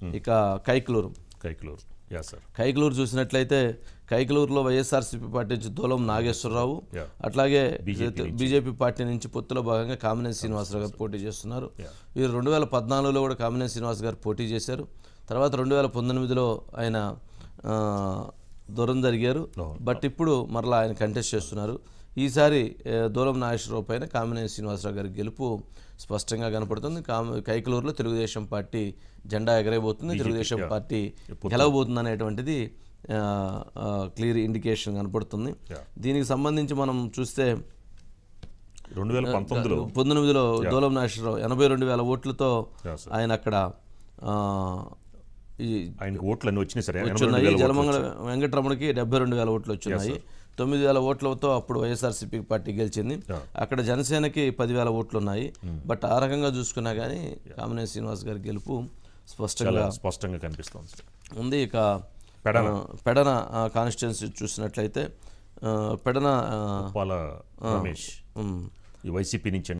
ఇక Kaikaluru Kaikaluru yeah sir Kaikaluru చూసినట్లయితే కైకలూరులో వైఎస్ఆర్సీపీ పార్టీ నుంచి దూలం నాగేశ్వరరావు Yeah. అట్లాగే BJP బీజేపీ పార్టీ నుంచి పొత్తులో భాగంగా కామినేని శ్రీనివాసరావు గారు పోటీ చేస్తున్నారు వీరు రెండు వేల పద్నాలుగులో కూడా కామినేని శ్రీనివాస్ గారు పోటీ చేశారు తర్వాత రెండు వేల పంతొమ్మిదిలో ఆయన ఆ, దూరం జరిగారు బట్ ఇప్పుడు మరలా ఆయన కంటెస్ట్ చేస్తున్నారు ఈసారి ఏ, దూరం నాగేశ్వరరావు పైన కామినేని శ్రీనివాసరావు గారి గెలుపు స్పష్టంగా కనపడుతుంది కామ కైకలూరులో తెలుగుదేశం పార్టీ జెండా ఎగరైపోతుంది తెలుగుదేశం పార్టీ గెలవబోతుంది అనేటువంటిది క్లియర్ ఇండికేషన్ కనపడుతుంది దీనికి సంబంధించి మనం చూస్తే రెండు వేల పంతొమ్మిదిలో పంతొమ్మిదిలో దూలం నాగేశ్వరరావు ఎనభై రెండు వేల ఓట్లతో Yeah, sir. ఆయన అక్కడ ఆ, ఈ ఆయనకి ఓట్లు అన్ని వచ్చినాయి సరే వచ్చున్నాయి జలమంగళ వెంకటరమణకి డెబ్బై రెండు వేల ఓట్లు వచ్చున్నాయి తొమ్మిది వేల ఓట్లతో అప్పుడు వైఎస్ఆర్సీపీ పార్టీ గెలిచింది అక్కడ జనసేనకి పదివేల ఓట్లు ఉన్నాయి బట్ ఆ రకంగా చూసుకున్నా కానీ కామినేని శ్రీనివాస్ గారి గెలుపు స్పష్టంగా స్పష్టంగా కనిపిస్తుంది సార్ ఉంది ఇక పెడన. ఆ, పెడన కాన్స్టిట్యున్సీ చూసినట్లయితే ఆ, పెడన ఆ, పాల రమేష్ ఉమ్, ఈ వైసీపీ నుంచి